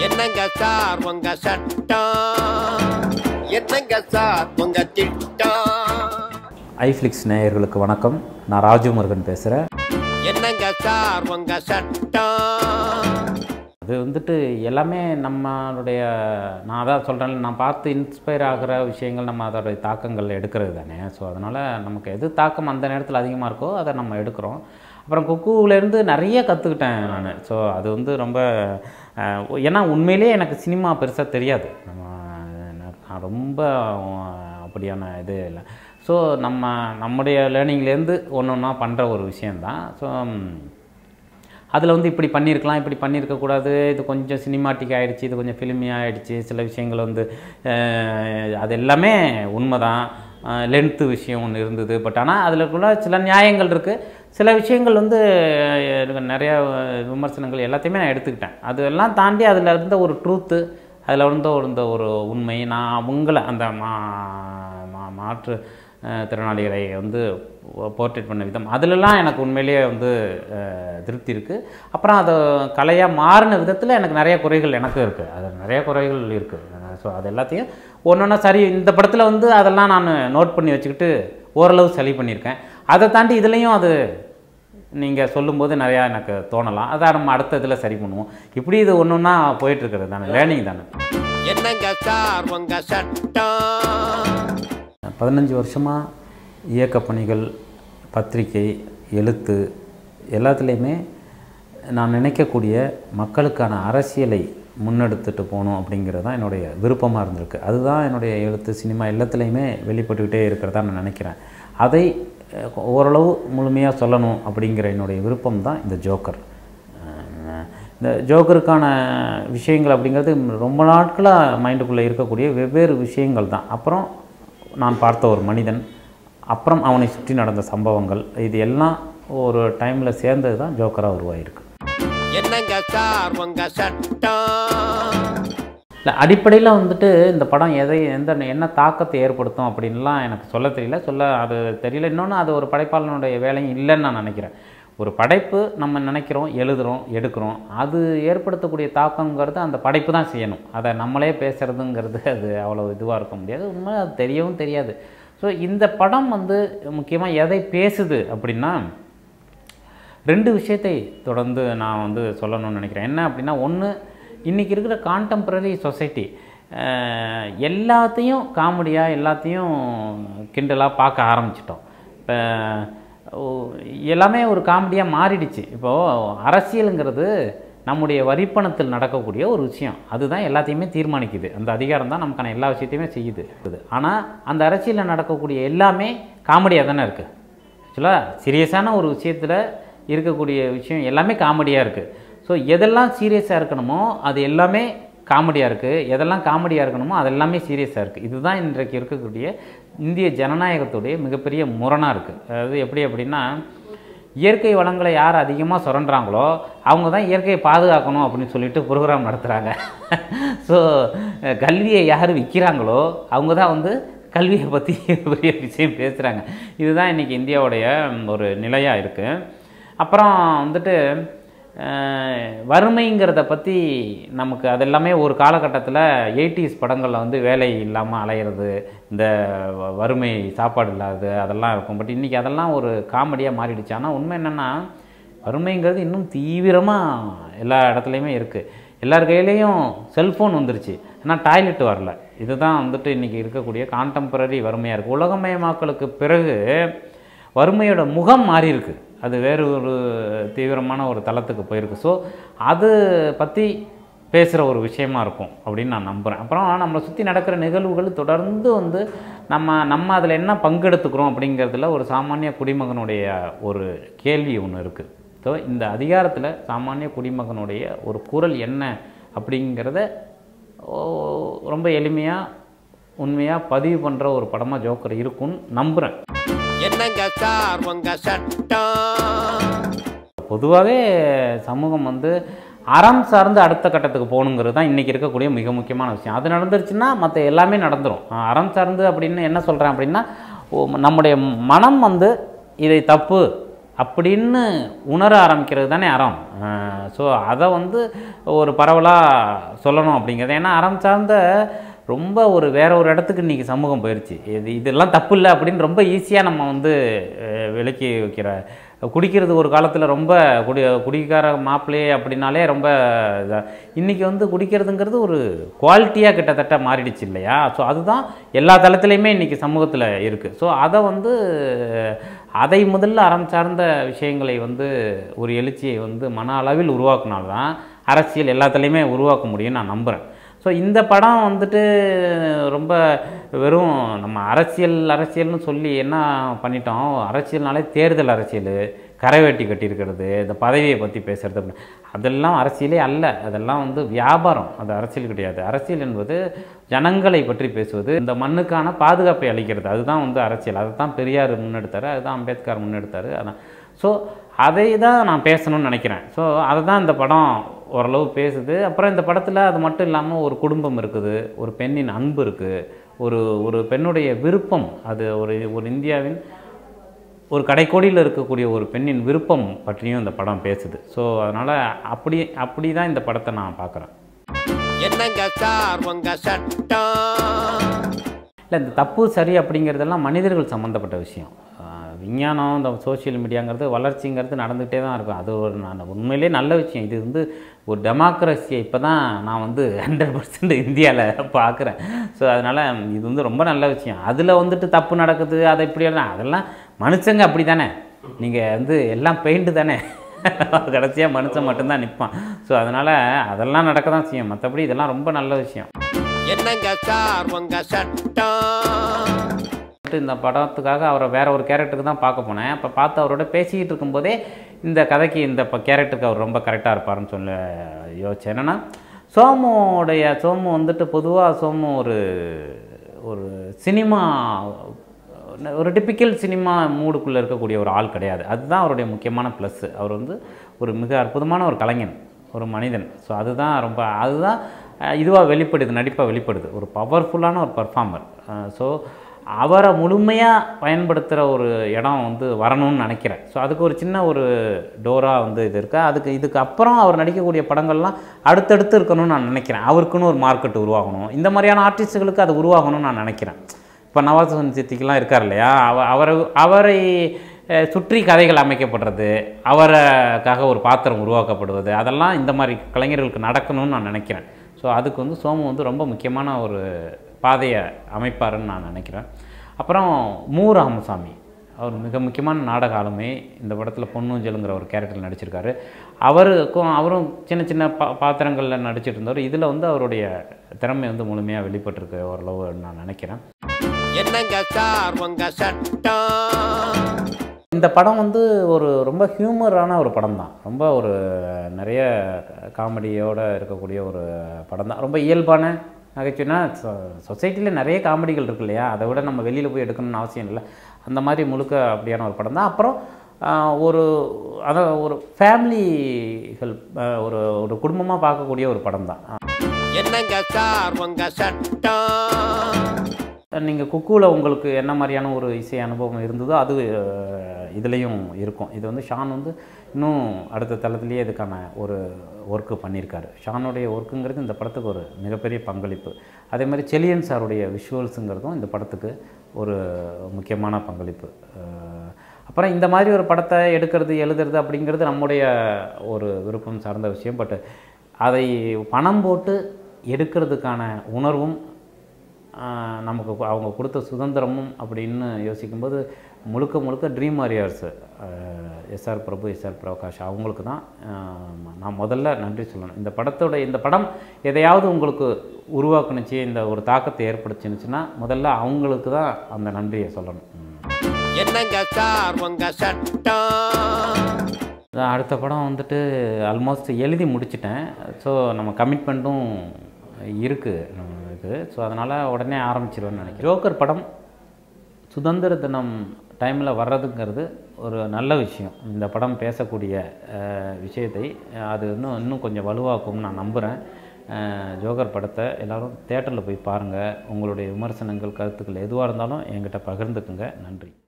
என்னங்க சார் உங்க சட்டம் என்னங்க சார் உங்க திட்டம் ஐஃப்ளிக்ஸ் நேயர்களுக்கு வணக்கம் நான் ராஜு முருகன் பேசுகிறேன் என்னங்க சார் உங்க சட்டம் அது வந்துட்டு எல்லாமே நம்மளுடைய நான் அதான் சொல்கிறேன் நான் பார்த்து இன்ஸ்பயர் ஆகிற விஷயங்கள் நம்ம அதோடைய தாக்கங்கள் எடுக்கிறது தானே ஸோ அதனால் நமக்கு எது தாக்கம் அந்த நேரத்தில் அதிகமாக இருக்கோ அதை நம்ம எடுக்கிறோம் அப்புறம் குக்குவிலேருந்து நிறைய கற்றுக்கிட்டேன் நான் ஸோ அது வந்து ரொம்ப அஹ், ஏன்னா உண்மையிலேயே எனக்கு சினிமா பெருசாக தெரியாது நம்ம நான் ரொம்ப அஹ், அப்படியான இது இல்லை ஸோ நம்ம நம்முடைய லேர்னிங்லேருந்து ஒன்று ஒன்றா பண்ணுற ஒரு விஷயந்தான் ஸோ அதில் வந்து இப்படி பண்ணியிருக்கலாம் இப்படி பண்ணியிருக்கக்கூடாது இது கொஞ்சம் சினிமாட்டிக் ஆகிடுச்சு இது கொஞ்சம் ஃபிலிமி ஆகிடுச்சு சில விஷயங்கள் வந்து அஹ், அது எல்லாமே உண்மைதான் லென்த்து விஷயம் ஒன்று இருந்தது பட் ஆனால் அதில் கூட சில நியாயங்கள் இருக்குது சில விஷயங்கள் வந்து அஹ், எனக்கு நிறைய விமர்சனங்கள் எல்லாத்தையுமே நான் எடுத்துக்கிட்டேன் அதெல்லாம் தாண்டி அதில் இருந்த ஒரு ட்ரூத்து அதில் இருந்த ஒரு இந்த ஒரு உண்மை நான் அவங்கள அந்த மா மா- மாற்று அஹ், திறனாளிகளை வந்து போர்ட்ரேட் பண்ண விதம் அதிலெல்லாம் எனக்கு உண்மையிலேயே வந்து அஹ், திருப்தி இருக்குது அப்புறம் அது கலையாக மாறின விதத்தில் எனக்கு நிறைய குறைகள் எனக்கு இருக்குது அது நிறைய குறைகள் இருக்குது ஸோ அது எல்லாத்தையும் ஒன்று ஒன்றா சரி இந்த படத்தில் வந்து அதெல்லாம் நான் நோட் பண்ணி வச்சுக்கிட்டு ஓரளவு சரி பண்ணியிருக்கேன் அதை தாண்டி இதுலேயும் அது நீங்கள் சொல்லும்போது நிறையா எனக்கு தோணலாம் அதான் நம்ம அடுத்த இதில் சரி பண்ணுவோம் இப்படி இது ஒன்று ஒன்றா போயிட்டுருக்கிறது தானே லேர்னிங் தானே என்னங்க சார் உங்க சட்டம் பதினஞ்சு வருஷமாக இயக்க பணிகள் பத்திரிகை எழுத்து எல்லாத்துலேயுமே நான் நினைக்கக்கூடிய மக்களுக்கான அரசியலை முன்னெடுத்துட்டு போகணும் அப்படிங்கிறது தான் என்னுடைய விருப்பமாக இருந்திருக்கு அதுதான் என்னுடைய எழுத்து சினிமா எல்லாத்துலேயுமே வெளிப்பட்டுக்கிட்டே இருக்கிறதா நான் நினைக்கிறேன் அதை அஹ், ஓரளவு முழுமையாக சொல்லணும் அப்படிங்கிற என்னுடைய விருப்பம் தான் இந்த ஜோக்கர் அஹ், இந்த ஜோக்கருக்கான விஷயங்கள் அப்படிங்கிறது ரொம்ப நாட்களாக மைண்டுக்குள்ளே இருக்கக்கூடிய வெவ்வேறு விஷயங்கள் தான் அப்புறம் நான் பார்த்த ஒரு மனிதன் அப்புறம் அவனை சுற்றி நடந்த சம்பவங்கள் இது எல்லாம் ஒரு டைமில் சேர்ந்தது தான் ஜோக்கராக உருவாயிருக்கு என்னங்க சார் உங்க சட்டம் இல்லை அடிப்படையில் வந்துட்டு இந்த படம் எதை எந்த என்ன தாக்கத்தை ஏற்படுத்தும் அப்படின்லாம் எனக்கு சொல்ல தெரியல சொல்ல அது தெரியல இன்னொன்று அது ஒரு படைப்பாளனுடைய வேலையும் இல்லைன்னு நான் நினைக்கிறேன் ஒரு படைப்பு நம்ம நினைக்கிறோம் எழுதுகிறோம் எடுக்கிறோம் அது ஏற்படுத்தக்கூடிய தாக்கங்கிறது அந்த படைப்பு தான் செய்யணும் அதை நம்மளே பேசுகிறதுங்கிறது அது அவ்வளோ இதுவாக இருக்க முடியாது உண்மை அது தெரியவும் தெரியாது ஸோ இந்த படம் வந்து முக்கியமாக எதை பேசுது அப்படின்னா ரெண்டு விஷயத்தை தொடர்ந்து நான் வந்து சொல்லணும்னு நினைக்கிறேன் என்ன அப்படின்னா ஒன்று இன்றைக்கி இருக்கிற கான்டெம்பரரி சொசைட்டி எல்லாத்தையும் காமெடியாக எல்லாத்தையும் கிண்டலாக பார்க்க ஆரம்பிச்சிட்டோம் இப்போ எல்லாமே ஒரு காமெடியாக மாறிடுச்சு இப்போது அரசியலுங்கிறது நம்முடைய வரிப்பணத்தில் நடக்கக்கூடிய ஒரு விஷயம் அதுதான் எல்லாத்தையுமே தீர்மானிக்குது அந்த அதிகாரம் தான் நமக்கான எல்லா விஷயத்தையுமே செய்யுது ஆனால் அந்த அரசியலில் நடக்கக்கூடிய எல்லாமே காமெடியாக தானே இருக்குது ஆக்சுவலாக சீரியஸான ஒரு விஷயத்தில் இருக்கக்கூடிய விஷயம் எல்லாமே காமெடியாக இருக்குது ஸோ எதெல்லாம் சீரியஸாக இருக்கணுமோ அது எல்லாமே காமெடியாக இருக்குது எதெல்லாம் காமெடியாக இருக்கணுமோ அது எல்லாமே சீரியஸாக இருக்குது இதுதான் இன்றைக்கு இருக்கக்கூடிய இந்திய ஜனநாயகத்துடைய மிகப்பெரிய முரணாக இருக்குது அதாவது எப்படி அப்படின்னா இயற்கை வளங்களை யார் அதிகமாக சுரண்டுறாங்களோ அவங்க தான் இயற்கையை பாதுகாக்கணும் அப்படின்னு சொல்லிட்டு ப்ரோக்ராம் நடத்துகிறாங்க ஸோ கல்வியை யார் விற்கிறாங்களோ அவங்க தான் வந்து கல்வியை பற்றி பெரிய விஷயம் பேசுகிறாங்க இதுதான் இன்றைக்கி இந்தியாவுடைய ஒரு நிலையாக இருக்குது அப்புறம் வந்துட்டு அஹ், வறுமைங்கிறத பற்றி நமக்கு அது எல்லாமே ஒரு காலகட்டத்தில் எயிட்டிஸ் படங்களில் வந்து வேலை இல்லாமல் அலையிறது இந்த வ- வறுமை சாப்பாடு இல்லாதது அதெல்லாம் இருக்கும் பட் இன்றைக்கி அதெல்லாம் ஒரு காமெடியாக மாறிடுச்சு ஆனால் உண்மை என்னென்னா வறுமைங்கிறது இன்னும் தீவிரமாக எல்லா இடத்துலையுமே இருக்குது எல்லார் கையிலையும் செல்ஃபோன் வந்துருச்சு ஆனால் டாய்லெட் வரல இதுதான் வந்துட்டு இன்றைக்கி இருக்கக்கூடிய கான்டெம்பரரி வறுமையாக இருக்குது உலகமயமாக்கலுக்கு பிறகு வறுமையோட முகம் மாறி இருக்கு அது வேறு ஒரு தீவிரமான ஒரு தளத்துக்கு போயிருக்கு ஸோ அது பற்றி பேசுகிற ஒரு விஷயமா இருக்கும் அப்படின்னு நான் நம்புகிறேன் அப்புறம் நம்மளை சுற்றி நடக்கிற நிகழ்வுகள் தொடர்ந்து வந்து நம்ம நம்ம அதில் என்ன பங்கெடுத்துக்கிறோம் அப்படிங்கிறதுல ஒரு சாமானிய குடிமகனுடைய ஒரு கேள்வி ஒன்று இருக்குது ஸோ இந்த அதிகாரத்தில் சாமானிய குடிமகனுடைய ஒரு குரல் என்ன அப்படிங்கிறத ஓ, ரொம்ப எளிமையாக உண்மையாக பதிவு பண்ணுற ஒரு படமாக ஜோக்கர் இருக்கும்னு நம்புகிறேன் என்னங்க சார் உங்க சட்டம் பொதுவாகவே சமூகம் வந்து அறம் சார்ந்து அடுத்த கட்டத்துக்கு போகணுங்கிறது தான் இன்றைக்கி இருக்கக்கூடிய மிக முக்கியமான விஷயம் அது நடந்துருச்சுன்னா மற்ற எல்லாமே நடந்துரும் அஹ் அறம் சார்ந்து அப்படின்னு என்ன சொல்கிறேன் அப்படின்னா ஓ, நம்முடைய மனம் வந்து இதை தப்பு அப்படின்னு உணர ஆரம்பிக்கிறது தானே அறம் ஸோ அதை வந்து ஒரு பரவலாக சொல்லணும் அப்படிங்கிறது ஏன்னா அறம் சார்ந்த ரொம்ப ஒரு வேற ஒரு இடத்துக்கு இன்றைக்கி சமூகம் போயிடுச்சு இது இதெல்லாம் தப்பு இல்லை அப்படின்னு ரொம்ப ஈஸியாக நம்ம வந்து அஹ், விலக்கி வைக்கிற குடிக்கிறது ஒரு காலத்தில் ரொம்ப குடி குடிக்கார மாப்பிள்ளையே அப்படின்னாலே ரொம்ப இதா- இன்னைக்கு வந்து குடிக்கிறதுங்கிறது ஒரு குவாலிட்டியாக கிட்டத்தட்ட மாறிடுச்சு இல்லையா ஸோ அதுதான் எல்லா தளத்துலையுமே இன்றைக்கி சமூகத்தில் இருக்குது ஸோ அதை வந்து அதை முதல்ல அறம் சார்ந்த விஷயங்களை வந்து ஒரு எழுச்சியை வந்து மன அளவில் உருவாக்குனால்தான் அரசியல் எல்லாத்துலேயுமே உருவாக்க முடியும்னு நான் நம்புகிறேன் ஸோ இந்த படம் வந்துட்டு ரொம்ப வெறும் நம்ம அரசியல் அரசியல்னு சொல்லி என்ன பண்ணிட்டோம் அரசியல்னாலே தேர்தல் அரசியல் கரைவேட்டி கட்டியிருக்கிறது இந்த பதவியை பற்றி பேசுறது அப்படி அதெல்லாம் அரசியலே அல்ல அதெல்லாம் வந்து வியாபாரம் அது அரசியல் கிடையாது அரசியல் என்பது ஜனங்களை பற்றி பேசுவது இந்த மண்ணுக்கான பாதுகாப்பை அளிக்கிறது அதுதான் வந்து அரசியல் அதை தான் பெரியார் முன்னெடுத்தார் அதுதான் அம்பேத்கர் முன்னெடுத்தார் அதான் ஸோ அதை தான் நான் பேசணும்னு நினைக்கிறேன் ஸோ அதை தான் இந்த படம் ஓரளவு பேசுது அப்புறம் இந்த படத்தில் அது மட்டும் இல்லாமல் ஒரு குடும்பம் இருக்குது ஒரு பெண்ணின் அன்பு இருக்குது ஒரு ஒரு பெண்ணுடைய விருப்பம் அது ஒரு ஒரு இந்தியாவின் ஒரு கடைக்கோடியில் இருக்கக்கூடிய ஒரு பெண்ணின் விருப்பம் பற்றியும் இந்த படம் பேசுது ஸோ அதனால் அப்படி அப்படி தான் இந்த படத்தை நான் பார்க்குறேன் என்னங்க சார் உங்க சட்டம் இல்லை இந்த தப்பு சரி அப்படிங்கிறதெல்லாம் மனிதர்கள் சம்மந்தப்பட்ட விஷயம் ஆஹ் விஞ்ஞானம் இந்த சோஷியல் மீடியாங்கிறது வளர்ச்சிங்கிறது நடந்துகிட்டே தான் இருக்கும் அது ஒரு நான் உண்மையிலே நல்ல விஷயம் இது வந்து ஒரு டெமோக்ரஸியை இப்போ தான் நான் வந்து ஹண்ட்ரட் பர்சன்ட் இந்தியாவில் பார்க்குறேன் ஸோ அதனால் இது வந்து ரொம்ப நல்ல விஷயம் அதில் வந்துட்டு தப்பு நடக்குது அதை இப்படியெல்லாம் அதெல்லாம் மனுஷங்க அப்படி தானே நீங்கள் வந்து எல்லாம் பெயிண்ட்டு தானே கடைசியாக மனுஷன் மட்டும்தான் நிற்பான் ஸோ அதனால் அதெல்லாம் நடக்க தான் செய்யும் மற்றபடி இதெல்லாம் ரொம்ப நல்ல விஷயம் என்னங்க சார் உங்க சட்டம் இந்த படத்துக்காக அவரை வேற ஒரு கேரக்டருக்கு தான் பார்க்க போனேன் அப்போ பார்த்து அவரோட பேசிக்கிட்டு இருக்கும்போதே இந்த கதைக்கு இந்த இப்போ கேரக்டருக்கு அவர் ரொம்ப கரெக்டாக இருப்பாருன்னு சொல்ல யோசிச்சேன் என்னென்னா சோமுடைய சோமு வந்துட்டு பொதுவாக சோமு ஒரு ஒரு சினிமா ஒரு டிப்பிக்கல் சினிமா மூடுக்குள்ளே இருக்கக்கூடிய ஒரு ஆள் கிடையாது அதுதான் அவருடைய முக்கியமான ப்ளஸ்ஸு அவர் வந்து ஒரு மிக அற்புதமான ஒரு கலைஞன் ஒரு மனிதன் ஸோ அதுதான் ரொம்ப அதுதான் இதுவாக வெளிப்படுது நடிப்பாக வெளிப்படுது ஒரு பவர்ஃபுல்லான ஒரு பர்ஃபார்மர் ஸோ அவரை முழுமையாக பயன்படுத்துகிற ஒரு இடம் வந்து வரணும்னு நினைக்கிறேன் ஸோ அதுக்கு ஒரு சின்ன ஒரு டோராக வந்து இது இருக்குது அதுக்கு இதுக்கு அப்புறம் அவர் நடிக்கக்கூடிய படங்கள்லாம் அடுத்தடுத்து இருக்கணும்னு நான் நினைக்கிறேன் அவருக்குன்னு ஒரு மார்க்கெட் உருவாகணும் இந்த மாதிரியான ஆர்டிஸ்ட்டுகளுக்கு அது உருவாகணும்னு நான் நினைக்கிறேன் இப்போ நவாசுதன் சித்திக்கெலாம் இருக்கார் இல்லையா அவ அவரை அவரை அஹ், சுற்றி கதைகள் அமைக்கப்படுறது அவருக்காக ஒரு பாத்திரம் உருவாக்கப்படுவது அதெல்லாம் இந்த மாதிரி கலைஞர்களுக்கு நடக்கணும்னு நான் நினைக்கிறேன் ஸோ அதுக்கு வந்து சோமு வந்து ரொம்ப முக்கியமான ஒரு பாதையை அமைப்பாருன்னு நான் நினைக்கிறேன் அப்புறம் மு ராமசாமி அவர் மிக முக்கியமான நாடக ஆளுமை இந்த படத்தில் பொன்னூஞ்சலுங்கிற ஒரு கேரக்டர் நடிச்சிருக்காரு அவருக்கும் அவரும் சின்ன சின்ன பா பாத்திரங்களில் நடிச்சிட்டு இருந்தவர் இதில் வந்து அவருடைய திறமை வந்து முழுமையாக வெளிப்பட்டிருக்கு ஓரளவு நான் நினைக்கிறேன் என்னங்க சார் உங்க சட்டம் இந்த படம் வந்து ஒரு ரொம்ப ஹியூமரான ஒரு படம் தான் ரொம்ப ஒரு நிறைய காமெடியோடு இருக்கக்கூடிய ஒரு படம் தான் ரொம்ப இயல்பான நகைச்சுவைனா சொசைட்டியில் நிறைய காமெடிகள் இருக்கு இல்லையா அதை விட நம்ம வெளியில் போய் எடுக்கணும்னு அவசியம் இல்லை அந்த மாதிரி முழுக்க அப்படியான ஒரு படம் தான் அப்புறம் ஆஹ், ஒரு அதை ஒரு ஃபேமிலிகள் ஒரு ஒரு குடும்பமாக பார்க்கக்கூடிய ஒரு படம் தான் என்னங்க சார் உங்க சட்டம் நீங்கள் குக்குவில் உங்களுக்கு என்ன மாதிரியான ஒரு இசை அனுபவம் இருந்ததோ அது இதுலேயும் இருக்கும் இது வந்து ஷான் வந்து இன்னும் அடுத்த தளத்துலேயே இதுக்கான ஒரு ஒர்க்கு பண்ணியிருக்காரு ஷானுடைய ஒர்க்குங்கிறது இந்த படத்துக்கு ஒரு மிகப்பெரிய பங்களிப்பு அதே மாதிரி செலியன் சாருடைய விஷுவல்ஸுங்கிறதும் இந்த படத்துக்கு ஒரு முக்கியமான பங்களிப்பு அஹ், அப்புறம் இந்த மாதிரி ஒரு படத்தை எடுக்கிறது எழுதுறது அப்படிங்கிறது நம்முடைய ஒரு விருப்பம் சார்ந்த விஷயம் பட் அதை பணம் போட்டு எடுக்கிறதுக்கான உணர்வும் ஆஹ் நமக்கு கு- அவங்க கொடுத்த சுதந்திரமும் அப்படின்னு யோசிக்கும்போது முழுக்க முழுக்க Dream Warriors SR Prabhu SR Prakash அவங்களுக்கு தான் ஆஹ் நான் முதல்ல நன்றி சொல்லணும் இந்த படத்தோட இந்த படம் எதையாவது உங்களுக்கு உருவாக்குனுச்சு இந்த ஒரு தாக்கத்தை ஏற்படுத்தினுச்சுன்னா முதல்ல அவங்களுக்கு தான் அந்த நன்றியை சொல்லணும் ம். என்னங்க சார் உங்க சட்டம் அதான் அடுத்த படம் வந்துட்டு ஆல்மோஸ்ட் எழுதி முடிச்சிட்டேன் ஸோ நம்ம கமிட்மெண்ட்டும் இருக்குது இது ஸோ அதனால் உடனே ஆரம்பிச்சிருவேன்னு நினைக்கிறேன் ஜோக்கர் படம் சுதந்திர தினம் டைமில் வர்றதுங்கிறது ஒரு நல்ல விஷயம் இந்த படம் பேசக்கூடிய அஹ், விஷயத்தை அது இன்னும் இன்னும் கொஞ்சம் வலுவாக்கும்னு நான் நம்புகிறேன் ஜோக்கர் படத்தை எல்லோரும் தேட்டரில் போய் பாருங்கள் உங்களுடைய விமர்சனங்கள் கருத்துக்கள் எதுவாக இருந்தாலும் என்கிட்ட பகிர்ந்துக்குங்க நன்றி